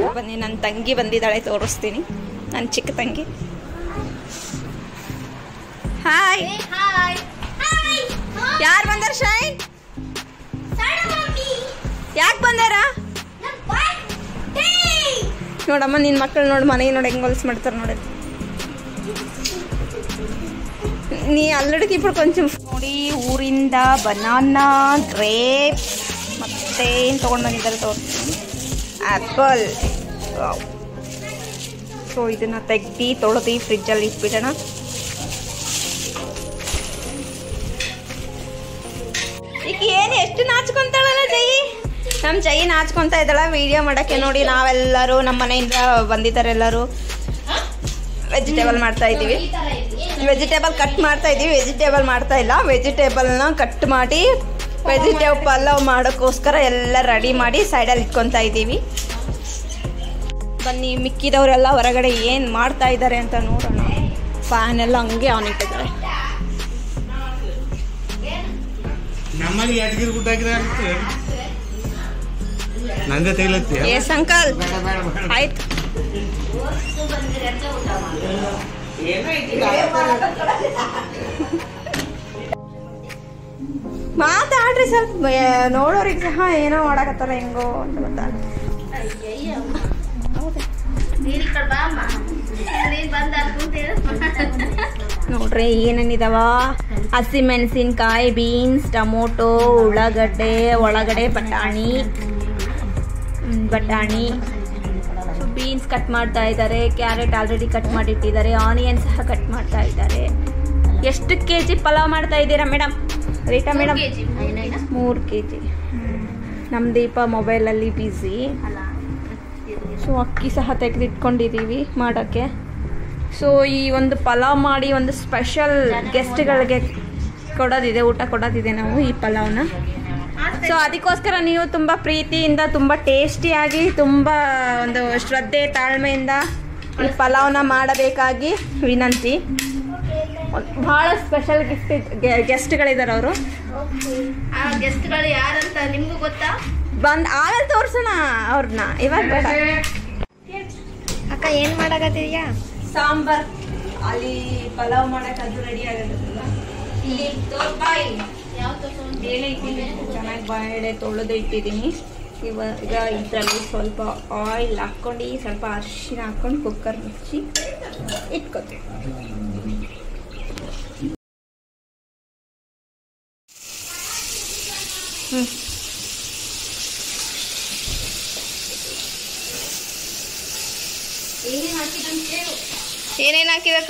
ಬನ್ನಿ ನನ್ನ ತಂಗಿ ಬಂದಿದ್ದಾಳೆ ತೋರಿಸ್ತೀನಿ ನನ್ನ ಚಿಕ್ಕ ತಂಗಿ ಹಾಯ್ ಹಾಯ್ ಹಾಯ್ ಯಾರು ಬಂದಾರ ಶೈನ್ ಯಾಕೆ ಬಂದಾರ ನೋಡಮ್ಮ ನಿನ್ನ ಮಕ್ಕಳು ನೋಡಿ ಮನೆಗೆ ನೋಡಿ ಹೆಂಗೆ ಹೊಲ್ಸ್ ಮಾಡ್ತಾರೆ ನೋಡಿ ನೀ ಅಲ್ಲಡಿಗೆ ఇప్పుడు కొంచెం ನೋಡಿ ಊರಿಂದ ಬನಾನಾ ಗ್ರೇಪ್ ಮತ್ತೇನು ತೊಗೊಂಡು ಬಂದಿದ್ದಾರೆ ತೋರಿಸ್ತೀನಿ ಆ್ಯಪಲ್ ಸೊ ಇದನ್ನು ತೆಗ್ದು ತೊಳೆದು ಫ್ರಿಜ್ಜಲ್ಲಿ ಇಟ್ಬಿಡೋಣ ಈಗ ಏನು ಎಷ್ಟು ನಾಚ್ಕೊಂತಾಳಲ್ಲ ಜೈ ನಮ್ಮ ಜೈ ನಾಚ್ಕೊಂತ ಇದ್ದಾಳ ವಿಡಿಯೋ ಮಾಡೋಕ್ಕೆ ನೋಡಿ ನಾವೆಲ್ಲರೂ ನಮ್ಮ ಮನೆಯಿಂದ ಬಂದಿದ್ದಾರೆ ಎಲ್ಲರೂ ವೆಜಿಟೇಬಲ್ ಮಾಡ್ತಾ ಇದ್ದೀವಿ ವೆಜಿಟೇಬಲ್ ಕಟ್ ಮಾಡ್ತಾ ಇದ್ದೀವಿ ವೆಜಿಟೇಬಲ್ ಮಾಡ್ತಾ ಇಲ್ಲ ವೆಜಿಟೇಬಲ್ನ ಕಟ್ ಮಾಡಿ ವೆಜಿಟೇಬಲ್ ಪಲಾವ್ ಮಾಡೋಕ್ಕೋಸ್ಕರ ಎಲ್ಲ ರೆಡಿ ಮಾಡಿ ಸೈಡಲ್ಲಿ ಇಟ್ಕೊತಾ ಇದ್ದೀವಿ ಬನ್ನಿ ಮಿಕ್ಕಿದವರೆಲ್ಲ ಹೊರಗಡೆ ಏನು ಮಾಡ್ತಾ ಇದ್ದಾರೆ ಅಂತ ನೋಡೋಣ ಫ್ಯಾನ್ ಎಲ್ಲ ಹಂಗೆ ಆನ್ ಇಟ್ಟಿದ್ದಾರೆ ನಮ್ಮಲ್ಲಿ ಯಾದಗಿರಿ ಗುಡ್ಡ ಹಾಕಿದ್ರೆ ಆಗುತ್ತೆ ನಂದೇ ತೆಗಿಲತ್ತಿ ಎಸ್ ಅಂಕಲ್ ಆಯ್ತು ಮಾತಾಡ್ರಿ ಸ್ವಲ್ಪ ಏ- ನೋಡೋರಿಗೆ ಸಹ ಏನೋ ಮಾಡಕತ್ತಾರ ಹೆಂಗೋ ಅಂತ ಗೊತ್ತಾಗ ನೋಡ್ರಿ ಏನೇನಿದಾವ ಹಸಿಮೆಣಸಿನ್ಕಾಯಿ ಬೀನ್ಸ್ ಟೊಮೊಟೊ ಉಳ್ಳಾಗಡ್ಡೆ ಒಳಗಡೆ ಬಟಾಣಿ ಹ್ಮ್, ಬಟಾಣಿ ಬೀನ್ಸ್ ಕಟ್ ಮಾಡ್ತಾ ಇದ್ದಾರೆ ಕ್ಯಾರೆಟ್ ಆಲ್ರೆಡಿ ಕಟ್ ಮಾಡಿಟ್ಟಿದ್ದಾರೆ ಆನಿಯನ್ ಸಹ ಕಟ್ ಮಾಡ್ತಾ ಇದ್ದಾರೆ ಎಷ್ಟು ಕೆ ಜಿ ಪಲಾವ್ ಮಾಡ್ತಾ ಇದ್ದೀರಾ ಮೇಡಮ್ ರೀಟಾ ಮೇಡಮ್ ಮೂರು ಕೆ ಜಿ ನಮ್ಮ ದೀಪ ಮೊಬೈಲಲ್ಲಿ ಬ್ಯುಸಿ ಸೊ ಅಕ್ಕಿ ಸಹ ತೆಗೆದಿಟ್ಕೊಂಡಿದ್ದೀವಿ ಮಾಡೋಕ್ಕೆ ಸೊ ಈ ಒಂದು ಪಲಾವ್ ಮಾಡಿ ಒಂದು ಸ್ಪೆಷಲ್ ಗೆಸ್ಟ್ಗಳಿಗೆ ಕೊಡೋದಿದೆ ಊಟ ಕೊಡೋದಿದೆ ನಾವು ಈ ಪಲಾವ್ನ ಸೊ ಅದಕ್ಕೋಸ್ಕರ ನೀವು ತುಂಬ ಪ್ರೀತಿಯಿಂದ ತುಂಬ ಟೇಸ್ಟಿಯಾಗಿ ತುಂಬ ಒಂದು ಶ್ರದ್ಧೆ ತಾಳ್ಮೆಯಿಂದ ಈ ಪಲಾವ್ನ ಮಾಡಬೇಕಾಗಿ ವಿನಂತಿ ಭಾಳ ಸ್ಪೆಷಲ್ ಗಿಫ್ಟ್ ಗೆಸ್ಟ್ಗಳಿದ್ದಾರೆ ಅವರು ಆ ಗೆಸ್ಟ್ಗಳು ಯಾರಂತ ನಿಮ್ಗೂ ಗೊತ್ತಾ ಬಂದು ಆಮೇಲೆ ತೋರ್ಸೋಣ ಅವ್ರನ್ನ ಇವಾಗ ಬೇಡ ಅಕ್ಕ ಏನ್ ಮಾಡಕತ್ತಿದ್ಯಾ ಸಾಂಬಾರ್ ಅಲ್ಲಿ ಪಲಾವ್ ಮಾಡಕ್ ಅದು ರೆಡಿ ಆಗತ್ತಲ್ಲ ಇಲ್ಲಿ ತೋರ್ಬಾಯಿ ಬೇಳೆ ಇಟ್ಟಿದ್ದೀನಿ ಚೆನ್ನಾಗಿ ಬಾಳೆ ತೊಳೆದು ಇಟ್ಟಿದ್ದೀನಿ ಇವಾಗ ಇದರಲ್ಲಿ ಸ್ವಲ್ಪ ಆಯಿಲ್ ಹಾಕ್ಕೊಂಡು ಸ್ವಲ್ಪ ಅರಿಶಿನ ಹಾಕ್ಕೊಂಡು ಕುಕ್ಕರ್ ಮುಚ್ಚಿ ಇಟ್ಕೊತೀವಿ ಹ್ಞೂ ಏನೇನ್ ಹಾಕಿದಕ್ಕ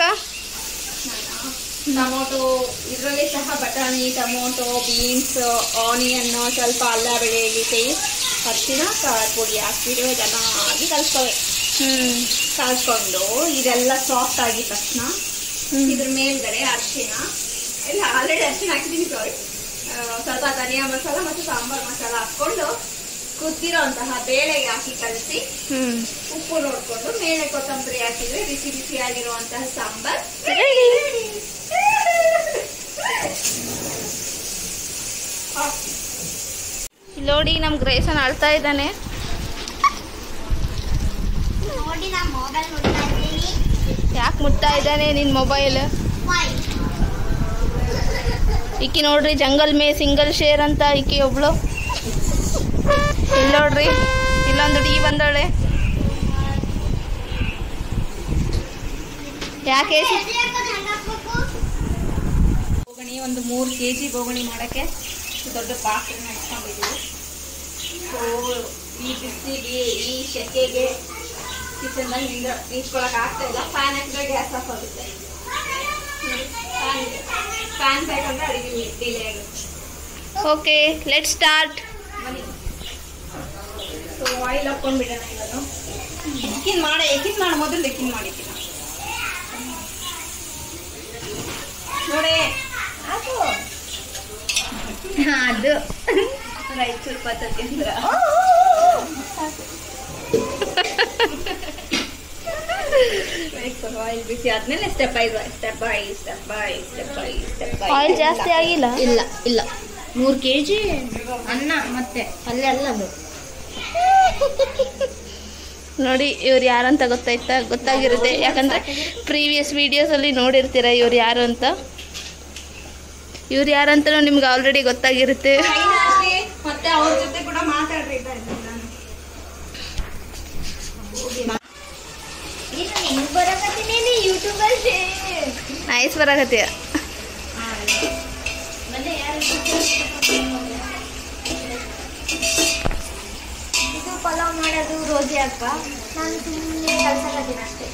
ಟೊಮೊಟೊ ಇದರಲ್ಲಿ ಸಹ ಬಟಾಣಿ ಟೊಮೊಟೊ ಬೀನ್ಸ್ ಆನಿಯನ್ ಸ್ವಲ್ಪ ಅಲ್ಲ ಬೆಳೆಯಲಿಕ್ಕೆ ಅರಿಶಿನ ಖಾರ ಪುಡಿ ಹಾಕಿರೋ ಚೆನ್ನಾಗಿ ಕಲ್ಸ್ಕೋಬೇಕು ಹ್ಮ್ ಕಲ್ಸ್ಕೊಂಡು ಇದೆಲ್ಲ ಸಾಫ್ಟ್ ಆಗಿದ ತಕ್ಷಣ ಇದ್ರ ಮೇಲ್ಗಡೆ ಅರಿಶಿನ ಇಲ್ಲ ಆಲ್ರೆಡಿ ಅರಿಶಿನ ಹಾಕಿದ್ದೀನಿ ಸಾರಿ ಸ್ವಲ್ಪ ಧನಿಯಾ ಮಸಾಲ ಮತ್ತು ಸಾಂಬಾರ್ ಮಸಾಲ ಹಾಕ್ಕೊಂಡು ಕುದ್ದಿರೋಂತಹ ಬೇಳೆಗೆ ಹಾಕಿ ಕಲಸಿ ಹ್ಮ್ ಉಪ್ಪು ನೋಡ್ಕೊಂಡು ಮೇಲೆ ಕೊತ್ತಂಬರಿ ಹಾಕಿದ್ರೆ ಬಿಸಿ ಬಿಸಿಯಾಗಿರುವಂತಹ ಸಾಂಬಾರ್ ಇಲ್ಲಿ ನೋಡಿ ನಮ್ ಗ್ರೇಸನ್ ಅಳ್ತಾ ಇದ್ದಾನೆ ನೋಡಿ ನಾ ಮೊಬೈಲ್ ನೋಡ್ತಾ ಇದ್ದೀನಿ ಯಾಕೆ ಮುಟ್ತಾ ಇದ್ದಾನೆ ನಿನ್ ಮೊಬೈಲ್ ಈಕಿ ನೋಡ್ರಿ ಜಂಗಲ್ ಮೇ ಸಿಂಗಲ್ ಶೇರ್ ಅಂತ ಈಕಿ ಒಬ್ಳು ಇಲ್ಲಿ ನೋಡ್ರಿ ಇಲ್ಲೊಂದು ಡಿ ಬಂದವಳೆ ಯಾಕೆ ಬೋಗಣಿ ಒಂದು ಮೂರು ಕೆ ಜಿ ಬೋಗಣಿ ಮಾಡೋಕ್ಕೆ ದೊಡ್ಡ ಪಾತ್ರೆನ ಇಟ್ಕೊಂಡಿದ್ದೀವಿ ಸೊ ಈ ಬಿಸಿಲಿಗೆ ಈ ಸೆಕೆಗೆ ಕಿಚನ್ದಾಗ ನಿಂದ ನಿಂತ್ಕೊಳಕ್ ಆಗ್ತಾ ಇಲ್ಲ ಫ್ಯಾನ್ ಹಾಕಿದ್ರೆ ಗ್ಯಾಸ್ ಆಫ್ ಆಗುತ್ತೆ ಫ್ಯಾನ್ ಫ್ಯಾನ್ ಬೇಕಂದ್ರೆ ಅಡಿಗೆ ಡಿಲೇ ಆಗುತ್ತೆ ಓಕೆ ಲೆಟ್ ಸ್ಟಾರ್ಟ್ ಬನ್ನಿ ಸೊ ಆಯಿಲ್ ಹಾಕ್ಕೊಂಡು ಬಿಡೋಣ ಇವಾಗ ಎಕ್ಕಿನ್ ಮಾಡ ಎಕ್ಕಿನ್ ಮಾಡ ಮೊದಲು ಎಕ್ಕಿನ್ ಮಾಡಿದ್ದೀನಿ ನೋಡಿ ಆಯ್ತು ಅದು ರಾಯಚೂರು ಪದ್ಧತಿ ಅಂದ್ರೆ ಆಯಿಲ್ ಬಿಸಿ ಆದ್ಮೇಲೆ step by step by step by step by step by oil ಜಾಸ್ತಿ ಆಗಿಲ್ಲ ಇಲ್ಲ ಇಲ್ಲ ಮೂರು ಕೆ ಜಿ ಅನ್ನ ಮತ್ತೆ ಪಲ್ಯ ಅಲ್ಲ ಅದು ನೋಡಿ ಇವ್ರು ಯಾರು ಅಂತ ಗೊತ್ತಾಯ್ತಾ ಗೊತ್ತಾಗಿರುತ್ತೆ ಯಾಕಂದರೆ ಪ್ರೀವಿಯಸ್ ವೀಡಿಯೋಸಲ್ಲಿ ನೋಡಿರ್ತೀರ ಇವ್ರು ಯಾರು ಅಂತ ಇವ್ರು ಯಾರು ಅಂತಲೂ ನಿಮ್ಗೆ ಆಲ್ರೆಡಿ ಗೊತ್ತಾಗಿರುತ್ತೆ ಮತ್ತೆ ಅವ್ರ ಜೊತೆ ಕೂಡ ಮಾತಾಡ್ರಿ ಇದು ಹೆಂಗ್ ಬರಕತ್ತೀನಿ ಯೂಟ್ಯೂಬಲ್ಲಿ ನೈಸ್ ಬರಾಕತ್ತೀಯ ಇದು ಪಲಾವ್ ಮಾಡೋದು ರೋಜಿ ಅಕ್ಕ ನಾನು ಸುಮ್ಮನೆ ಕಲ್ಸಕತ್ತೀನಿ ಅಷ್ಟೇ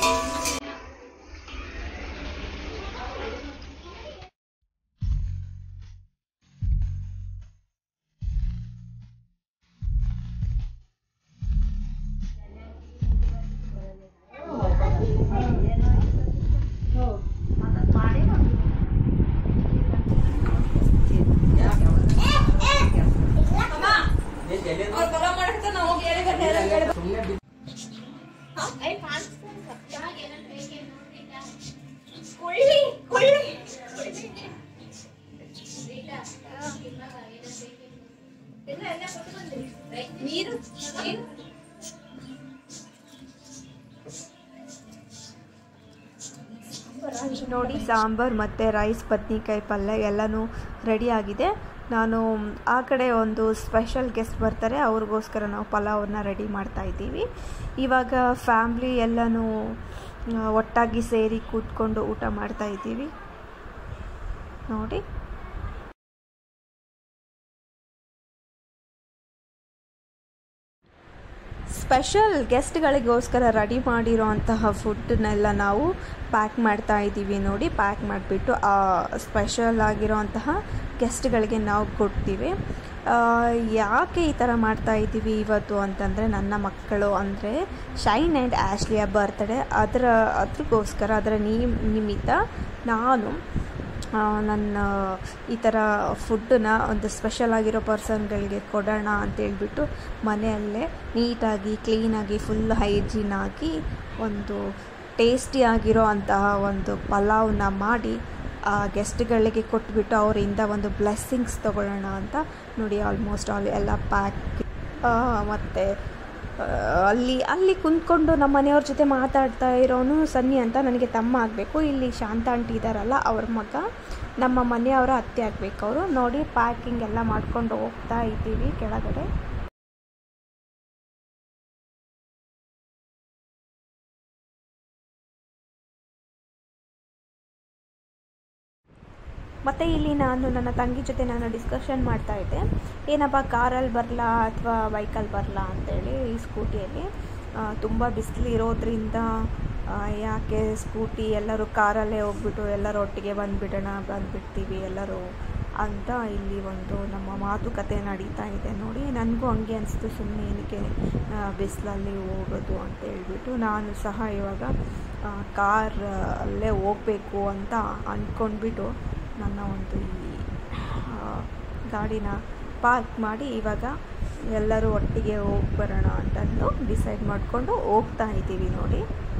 ನೋಡಿ ಸಾಂಬಾರ್ ಮತ್ತು ರೈಸ್ ಬದ್ನಿಕಾಯಿ ಪಲ್ಯ ಎಲ್ಲನೂ ರೆಡಿಯಾಗಿದೆ ನಾನು ಆ ಕಡೆ ಒಂದು ಸ್ಪೆಷಲ್ ಗೆಸ್ಟ್ ಬರ್ತಾರೆ ಅವ್ರಿಗೋಸ್ಕರ ನಾವು ಪಲಾವನ್ನ ರೆಡಿ ಮಾಡ್ತಾ ಇದ್ದೀವಿ ಇವಾಗ ಫ್ಯಾಮ್ಲಿ ಎಲ್ಲನೂ ಆ, ಒಟ್ಟಾಗಿ ಸೇರಿ ಕೂತ್ಕೊಂಡು ಊಟ ಮಾಡ್ತಾ ಇದ್ದೀವಿ ನೋಡಿ ಸ್ಪೆಷಲ್ ಗೆಸ್ಟ್ಗಳಿಗೋಸ್ಕರ ರೆಡಿ ಮಾಡಿರೋಂತಹ ಫುಡ್ನೆಲ್ಲ ನಾವು ಪ್ಯಾಕ್ ಮಾಡ್ತಾ ಇದ್ದೀವಿ ನೋಡಿ ಪ್ಯಾಕ್ ಮಾಡಿಬಿಟ್ಟು ಆ ಸ್ಪೆಷಲ್ ಆಗಿರೋಂತಹ ಗೆಸ್ಟ್ಗಳಿಗೆ ನಾವು ಕೊಡ್ತೀವಿ ಆ, ಯಾಕೆ ಈ ಥರ ಮಾಡ್ತಾ ಇದ್ದೀವಿ ಇವತ್ತು ಅಂತಂದರೆ ನನ್ನ ಮಕ್ಕಳು ಅಂದರೆ ಶೈನ್ ಆ್ಯಂಡ್ ಆಶ್ಲಿಯ ಬರ್ತ್ಡೇ ಅದರ ಅದಕ್ಕೋಸ್ಕರ ಅದರ ನೀ ನಿಮಿತ್ತ ನಾನು ಆ, ನನ್ನ ಈ ಥರ ಫುಡ್ಡನ್ನ ಒಂದು ಸ್ಪೆಷಲ್ ಆಗಿರೋ ಪರ್ಸನ್ಗಳಿಗೆ ಕೊಡೋಣ ಅಂತೇಳ್ಬಿಟ್ಟು ಮನೆಯಲ್ಲೇ ನೀಟಾಗಿ ಕ್ಲೀನಾಗಿ ಫುಲ್ ಹೈಜೀನ್ ಆಗಿ ಒಂದು ಟೇಸ್ಟಿ ಆಗಿರೋ ಅಂತಹ ಒಂದು ಪಲಾವ್ನ ಮಾಡಿ ಆ ಗೆಸ್ಟ್ಗಳಿಗೆ ಕೊಟ್ಬಿಟ್ಟು ಅವರಿಂದ ಒಂದು ಬ್ಲೆಸ್ಸಿಂಗ್ಸ್ ತೊಗೊಳ್ಳೋಣ ಅಂತ ನೋಡಿ ಆಲ್ಮೋಸ್ಟ್ ಆಲ್ ಎಲ್ಲ ಪ್ಯಾಕ್ ಮತ್ತು ಅಲ್ಲಿ ಅಲ್ಲಿ ಕುಂತ್ಕೊಂಡು ನಮ್ಮ ಮನೆಯವ್ರ ಜೊತೆ ಮಾತಾಡ್ತಾ ಇರೋನು ಸನ್ನಿ ಅಂತ ನನಗೆ ತಮ್ಮ ಆಗಬೇಕು ಇಲ್ಲಿ ಶಾಂತ ಆಂಟಿ ಇದ್ದಾರಲ್ಲ ಅವ್ರ ಮಗ ನಮ್ಮ ಮನೆಯವರ ಅತ್ತೆ ಆಗಬೇಕು ಅವರು ನೋಡಿ ಪ್ಯಾಕಿಂಗ್ ಎಲ್ಲ ಮಾಡ್ಕೊಂಡು ಹೋಗ್ತಾ ಇದ್ದೀವಿ ಕೆಳಗಡೆ ಮತ್ತು ಇಲ್ಲಿ ನಾನು ನನ್ನ ತಂಗಿ ಜೊತೆ ನಾನು ಡಿಸ್ಕಷನ್ ಮಾಡ್ತಾ ಇದ್ದೆ ಏನಪ್ಪ ಕಾರಲ್ಲಿ ಬರಲಾ ಅಥವಾ ಬೈಕಲ್ಲಿ ಬರಲಾ ಅಂತೇಳಿ ಈ ಸ್ಕೂಟಿಯಲ್ಲಿ ತುಂಬ ಬಿಸಿಲು ಇರೋದ್ರಿಂದ ಆ, ಯಾಕೆ ಸ್ಕೂಟಿ ಎಲ್ಲರೂ ಕಾರಲ್ಲೇ ಹೋಗ್ಬಿಟ್ಟು ಎಲ್ಲರೂ ಒಟ್ಟಿಗೆ ಬಂದುಬಿಡೋಣ ಬಂದುಬಿಡ್ತೀವಿ ಎಲ್ಲರೂ ಅಂತ ಇಲ್ಲಿ ಒಂದು ನಮ್ಮ ಮಾತುಕತೆ ನಡೀತಾ ಇದೆ ನೋಡಿ ನನಗೂ ಹಂಗೆ ಅನಿಸ್ತು ಸುಮ್ಮನೆ ಏನಕ್ಕೆ ಬಿಸಿಲಲ್ಲಿ ಹೋಗೋದು ಅಂತ ಹೇಳ್ಬಿಟ್ಟು ನಾನು ಸಹ ಇವಾಗ ಕಾರ್ ಅಲ್ಲೇ ಹೋಗಬೇಕು ಅಂತ ಅಂದ್ಕೊಂಡ್ಬಿಟ್ಟು ನನ್ನ ಒಂದು ಈ ಆ, ಗಾಡಿನ ಪಾರ್ಕ್ ಮಾಡಿ ಇವಾಗ ಎಲ್ಲರೂ ಒಟ್ಟಿಗೆ ಹೋಗಿ ಬರೋಣ ಅಂತಂದು ಡಿಸೈಡ್ ಮಾಡಿಕೊಂಡು ಹೋಗ್ತಾ ಇದ್ದೀವಿ ನೋಡಿ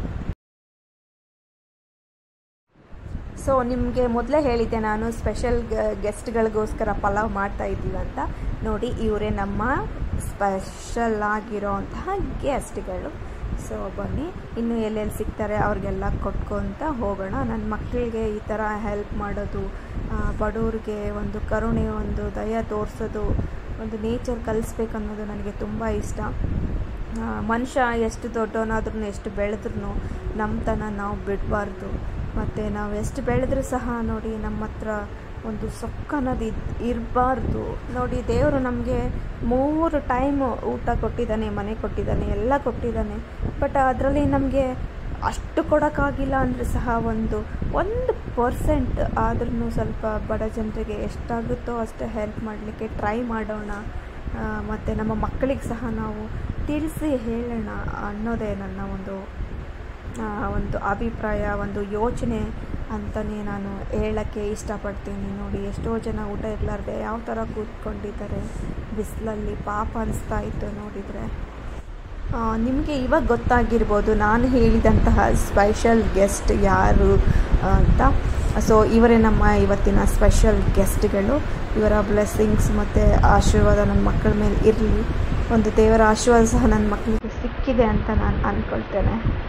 ಸೊ ನಿಮಗೆ ಮೊದಲೇ ಹೇಳಿದ್ದೆ ನಾನು ಸ್ಪೆಷಲ್ ಗೆಸ್ಟ್ಗಳಿಗೋಸ್ಕರ ಪಲಾವ್ ಮಾಡ್ತಾ ಇದ್ದೀವಿ ಅಂತ ನೋಡಿ ಇವರೇ ನಮ್ಮ ಸ್ಪೆಷಲ್ ಆಗಿರೋಂತಹ ಗೆಸ್ಟ್ಗಳು ಸೊ ಬನ್ನಿ ಇನ್ನು ಎಲ್ಲೆಲ್ಲಿ ಸಿಗ್ತಾರೆ ಅವ್ರಿಗೆಲ್ಲ ಕೊಟ್ಕೊತ ಹೋಗೋಣ ನನ್ನ ಮಕ್ಕಳಿಗೆ ಈ ಥರ ಹೆಲ್ಪ್ ಮಾಡೋದು ಆ, ಬಡವ್ರಿಗೆ ಒಂದು ಕರುಣೆ ಒಂದು ದಯ ತೋರಿಸೋದು ಒಂದು ನೇಚರ್ ಕಲಿಸ್ಬೇಕು ಅನ್ನೋದು ನನಗೆ ತುಂಬ ಇಷ್ಟ ಆ, ಮನುಷ್ಯ ಎಷ್ಟು ದೊಡ್ಡವನಾದ್ರೂ ಎಷ್ಟು ಬೆಳೆದ್ರೂ ನಮ್ಮತನ ನಾವು ಬಿಡಬಾರ್ದು ಮತ್ತು ನಾವು ಎಷ್ಟು ಬೆಳೆದ್ರೂ ಸಹ ನೋಡಿ ನಮ್ಮ ಹತ್ರ ಒಂದು ಸೊಕ್ಕ ಅನ್ನೋದು ಇದ್ ಇರಬಾರ್ದು ನೋಡಿ ದೇವರು ನಮಗೆ ಮೂರು ಟೈಮ್ ಊಟ ಕೊಟ್ಟಿದ್ದಾನೆ ಮನೆ ಕೊಟ್ಟಿದ್ದಾನೆ ಎಲ್ಲ ಕೊಟ್ಟಿದ್ದಾನೆ ಬಟ್ ಅದರಲ್ಲಿ ನಮಗೆ ಅಷ್ಟು ಕೊಡೋಕ್ಕಾಗಿಲ್ಲ ಅಂದರೆ ಸಹ ಒಂದು ಒಂದು ಪರ್ಸೆಂಟ್ ಆದ್ರೂ ಸ್ವಲ್ಪ ಬಡ ಜನರಿಗೆ ಎಷ್ಟಾಗುತ್ತೋ ಅಷ್ಟೇ ಹೆಲ್ಪ್ ಮಾಡಲಿಕ್ಕೆ ಟ್ರೈ ಮಾಡೋಣ ಮತ್ತು ನಮ್ಮ ಮಕ್ಕಳಿಗೆ ಸಹ ನಾವು ತಿಳಿಸಿ ಹೇಳೋಣ ಅನ್ನೋದೇ ನನ್ನ ಒಂದು ಆ, ಒಂದು ಅಭಿಪ್ರಾಯ ಒಂದು ಯೋಚನೆ ಅಂತಲೇ ನಾನು ಹೇಳೋಕ್ಕೆ ಇಷ್ಟಪಡ್ತೀನಿ ನೋಡಿ ಎಷ್ಟೋ ಜನ ಊಟ ಇರಲಾರ್ದೆ ಯಾವ ಥರ ಕೂತ್ಕೊಂಡಿದ್ದಾರೆ ಬಿಸಿಲಲ್ಲಿ ಪಾಪ ಅನಿಸ್ತಾ ಇತ್ತು ನೋಡಿದರೆ ನಿಮಗೆ ಇವಾಗ ಗೊತ್ತಾಗಿರ್ಬೋದು ನಾನು ಹೇಳಿದಂತಹ ಸ್ಪೆಷಲ್ ಗೆಸ್ಟ್ ಯಾರು ಅಂತ ಸೊ ಇವರೇ ನಮ್ಮ ಇವತ್ತಿನ ಸ್ಪೆಷಲ್ ಗೆಸ್ಟ್ಗಳು ಇವರ ಬ್ಲೆಸ್ಸಿಂಗ್ಸ್ ಮತ್ತು ಆಶೀರ್ವಾದ ನನ್ನ ಮಕ್ಕಳ ಮೇಲೆ ಇರಲಿ ಒಂದು ದೇವರ ಆಶೀರ್ವಾದ ಸಹ ನನ್ನ ಮಕ್ಕಳಿಗೆ ಸಿಕ್ಕಿದೆ ಅಂತ ನಾನು ಅಂದ್ಕೊಳ್ತೇನೆ